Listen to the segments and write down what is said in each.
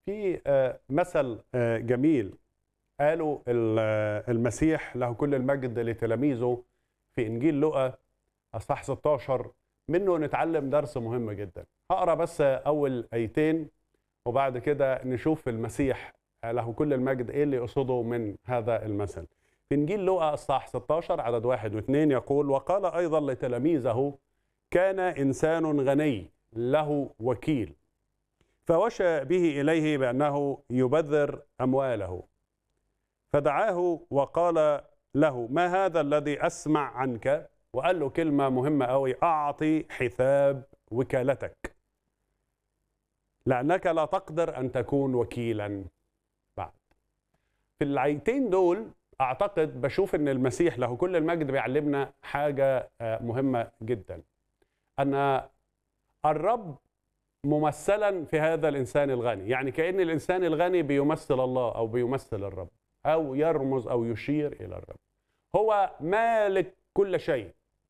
في آه، مثل آه، جميل قالوا ال- آه، المسيح له كل المجد لتلاميذه في انجيل لوقا اصحاح 16 منه نتعلم درس مهم جدا هقرا بس اول ايتين وبعد كده نشوف المسيح له كل المجد ايه اللي يقصده من هذا المثل في انجيل لوقا اصحاح 16 عدد واحد واثنين يقول وقال ايضا لتلاميذه كان انسان غني له وكيل فوشى به اليه بانه يبذر امواله فدعاه وقال له ما هذا الذي اسمع عنك وقال له كلمه مهمه قوي اعطي حساب وكالتك لانك لا تقدر ان تكون وكيلا بعد في العيتين دول اعتقد بشوف ان المسيح له كل المجد بيعلمنا حاجه آه، مهمه جدا ان الرب ممثلا في هذا الانسان الغني يعني كان الانسان الغني بيمثل الله او بيمثل الرب او يرمز او يشير الى الرب هو مالك كل شيء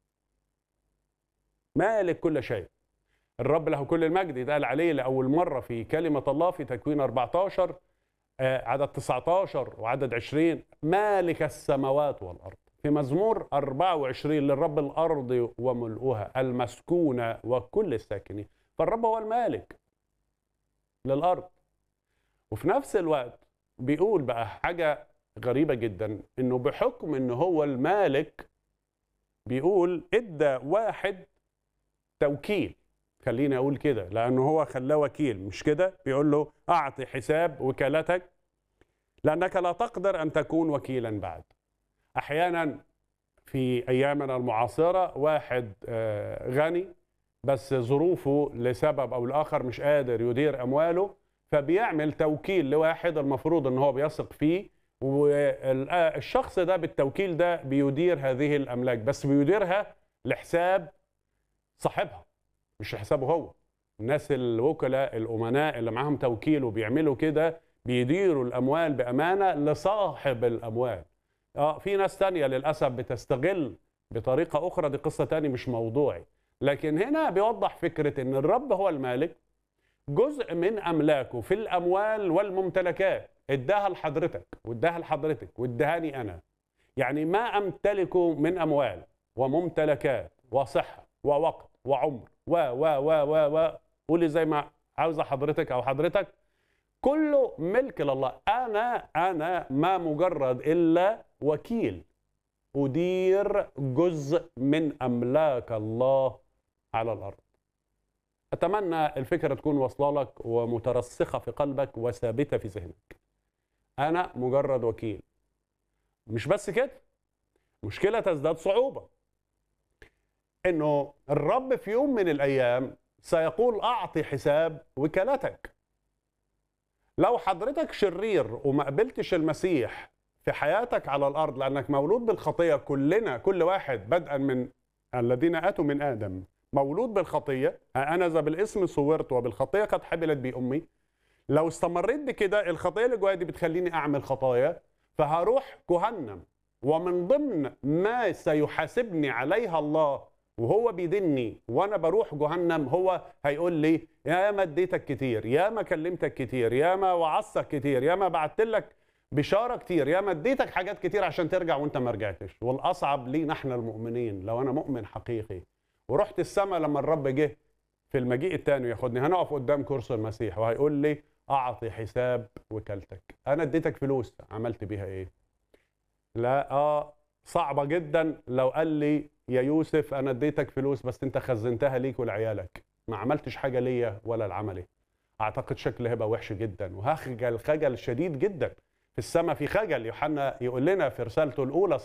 مالك كل شيء الرب له كل المجد يتقال عليه لاول مره في كلمه الله في تكوين 14 آه، عدد 19 وعدد 20 مالك السماوات والارض في مزمور 24 للرب الارض وملؤها المسكونه وكل الساكنين فالرب هو المالك للارض وفي نفس الوقت بيقول بقى حاجه غريبه جدا انه بحكم انه هو المالك بيقول ادى واحد توكيل خليني اقول كده لانه هو خلاه وكيل مش كده بيقول له اعطي حساب وكالتك لانك لا تقدر ان تكون وكيلا بعد احيانا في ايامنا المعاصره واحد آه، غني بس ظروفه لسبب او لاخر مش قادر يدير امواله فبيعمل توكيل لواحد المفروض ان هو بيثق فيه والشخص ده بالتوكيل ده بيدير هذه الاملاك بس بيديرها لحساب صاحبها مش لحسابه هو الناس الوكلاء الامناء اللي معاهم توكيل وبيعملوا كده بيديروا الاموال بامانه لصاحب الاموال اه في ناس تانية للاسف بتستغل بطريقه اخرى دي قصه تاني مش موضوعي لكن هنا بيوضح فكره ان الرب هو المالك جزء من املاكه في الاموال والممتلكات اداها لحضرتك واداها لحضرتك وادهاني انا يعني ما امتلكه من اموال وممتلكات وصحه ووقت وعمر و و و و و قولي زي ما عاوزه حضرتك او حضرتك كله ملك لله انا انا ما مجرد الا وكيل ادير جزء من املاك الله على الارض اتمنى الفكره تكون واصله لك ومترسخه في قلبك وثابته في ذهنك انا مجرد وكيل مش بس كده مشكله تزداد صعوبه انه الرب في يوم من الايام سيقول اعطي حساب وكالتك لو حضرتك شرير وما قبلتش المسيح في حياتك على الارض لانك مولود بالخطيه كلنا كل واحد بدءا من الذين اتوا من ادم مولود بالخطيه انا ذا بالاسم صورت وبالخطيه قد حبلت بي امي لو استمريت بكده الخطيه اللي جوايا دي بتخليني اعمل خطايا فهروح جهنم ومن ضمن ما سيحاسبني عليها الله وهو بيدني وانا بروح جهنم هو هيقول لي يا ما اديتك كتير يا ما كلمتك كتير يا ما وعظتك كتير يا ما بعت لك بشاره كتير يا ما اديتك حاجات كتير عشان ترجع وانت ما رجعتش والاصعب لينا احنا المؤمنين لو انا مؤمن حقيقي ورحت السماء لما الرب جه في المجيء الثاني ياخدني هنقف قدام كرسي المسيح وهيقول لي اعطي حساب وكالتك انا اديتك فلوس عملت بيها ايه لا اه صعبه جدا لو قال لي يا يوسف انا اديتك فلوس بس انت خزنتها ليك ولعيالك ما عملتش حاجه ليا ولا لعملي اعتقد شكلي هيبقى وحش جدا وهخجل خجل شديد جدا في السماء في خجل يوحنا يقول لنا في رسالته الاولى